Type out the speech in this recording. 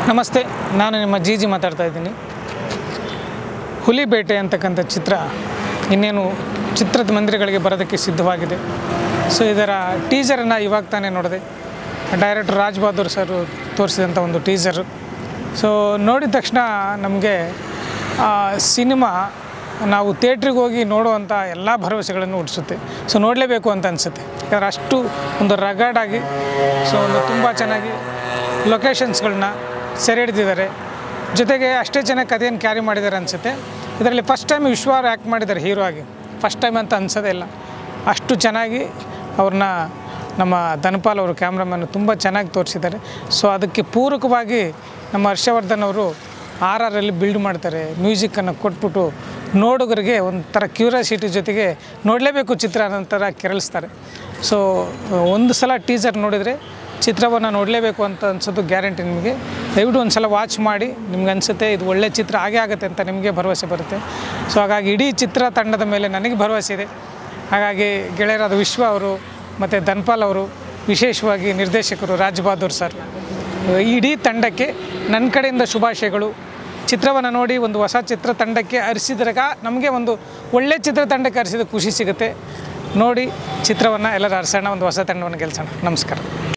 ನಮಸ್ತೆ ನಾನು ನಿಮ್ಮ ಜೀಜಿ ಮಾತಾಡ್ತಾ ಇದ್ದೀನಿ ಹುಲಿ ಬೇಟೆ ಅಂತಕ್ಕಂಥ ಚಿತ್ರ ಇನ್ನೇನು ಚಿತ್ರದ ಮಂದಿರಗಳಿಗೆ ಬರೋದಕ್ಕೆ ಸಿದ್ಧವಾಗಿದೆ ಸೊ ಇದರ ಟೀಸರನ್ನು ಇವಾಗ ತಾನೇ ನೋಡಿದೆ ಡೈರೆಕ್ಟರ್ ರಾಜ್ ಬಹದ್ದೂರ್ ಸರ್ ತೋರಿಸಿದಂಥ ಒಂದು ಟೀಸರು ಸೊ ನೋಡಿದ ತಕ್ಷಣ ನಮಗೆ ಸಿನಿಮಾ ನಾವು ಥಿಯೇಟ್ರಿಗೆ ಹೋಗಿ ನೋಡುವಂಥ ಎಲ್ಲ ಭರವಸೆಗಳನ್ನು ಹುಟ್ಟಿಸುತ್ತೆ ಸೊ ನೋಡಲೇಬೇಕು ಅಂತ ಅನಿಸುತ್ತೆ ಯಾಕಂದರೆ ಅಷ್ಟು ಒಂದು ರಗಡಾಗಿ ಸೊ ಒಂದು ತುಂಬ ಚೆನ್ನಾಗಿ ಲೊಕೇಶನ್ಸ್ಗಳನ್ನ ಸೆರೆ ಹಿಡಿದಿದ್ದಾರೆ ಜೊತೆಗೆ ಅಷ್ಟೇ ಚೆನ್ನಾಗಿ ಕಥೆಯನ್ನು ಕ್ಯಾರಿ ಮಾಡಿದ್ದಾರೆ ಅನಿಸುತ್ತೆ ಇದರಲ್ಲಿ ಫಸ್ಟ್ ಟೈಮ್ ವಿಶ್ವ ಅವ್ರು ಆ್ಯಕ್ಟ್ ಮಾಡಿದ್ದಾರೆ ಹೀರೋ ಆಗಿ ಫಸ್ಟ್ ಟೈಮ್ ಅಂತ ಅನ್ಸೋದೇ ಇಲ್ಲ ಅಷ್ಟು ಚೆನ್ನಾಗಿ ಅವ್ರನ್ನ ನಮ್ಮ ಧನಪಾಲ್ ಅವರು ಕ್ಯಾಮ್ರಾಮನ್ ತುಂಬ ಚೆನ್ನಾಗಿ ತೋರಿಸಿದ್ದಾರೆ ಸೊ ಅದಕ್ಕೆ ಪೂರಕವಾಗಿ ನಮ್ಮ ಹರ್ಷವರ್ಧನ್ ಅವರು ಆರ್ ಆರಲ್ಲಿ ಬಿಲ್ಡ್ ಮಾಡ್ತಾರೆ ಮ್ಯೂಸಿಕ್ಕನ್ನು ಕೊಟ್ಬಿಟ್ಟು ನೋಡುಗರಿಗೆ ಒಂಥರ ಕ್ಯೂರಿಯಾಸಿಟಿ ಜೊತೆಗೆ ನೋಡಲೇಬೇಕು ಚಿತ್ರ ಅನ್ನೋ ಥರ ಕೆರಳಿಸ್ತಾರೆ ಸೊ ಒಂದು ಸಲ ಟೀಸರ್ ನೋಡಿದರೆ ಚಿತ್ರವನ್ನು ನೋಡಲೇಬೇಕು ಅಂತ ಅನ್ಸೋದು ಗ್ಯಾರಂಟಿ ನಿಮಗೆ ದಯವಿಟ್ಟು ಒಂದು ಸಲ ವಾಚ್ ಮಾಡಿ ನಿಮ್ಗೆ ಅನಿಸುತ್ತೆ ಇದು ಒಳ್ಳೆ ಚಿತ್ರ ಆಗೇ ಆಗುತ್ತೆ ಅಂತ ನಿಮಗೆ ಭರವಸೆ ಬರುತ್ತೆ ಸೊ ಹಾಗಾಗಿ ಇಡೀ ಚಿತ್ರ ತಂಡದ ಮೇಲೆ ನನಗೆ ಭರವಸೆ ಇದೆ ಹಾಗಾಗಿ ಗೆಳೆಯರಾದ ವಿಶ್ವ ಅವರು ಮತ್ತು ಧನ್ಪಾಲ್ ಅವರು ವಿಶೇಷವಾಗಿ ನಿರ್ದೇಶಕರು ರಾಜ್ ಬಹದ್ದೂರ್ ಸರ್ ಇಡೀ ತಂಡಕ್ಕೆ ನನ್ನ ಕಡೆಯಿಂದ ಶುಭಾಶಯಗಳು ಚಿತ್ರವನ್ನು ನೋಡಿ ಒಂದು ಹೊಸ ಚಿತ್ರ ತಂಡಕ್ಕೆ ಅರಿಸಿದ್ರಾಗ ನಮಗೆ ಒಂದು ಒಳ್ಳೆ ಚಿತ್ರ ತಂಡಕ್ಕೆ ಅರಿಸಿದ ಖುಷಿ ಸಿಗುತ್ತೆ ನೋಡಿ ಚಿತ್ರವನ್ನು ಎಲ್ಲರೂ ಅರಸೋಣ ಒಂದು ಹೊಸ ತಂಡವನ್ನು ಗೆಲ್ಸೋಣ ನಮಸ್ಕಾರ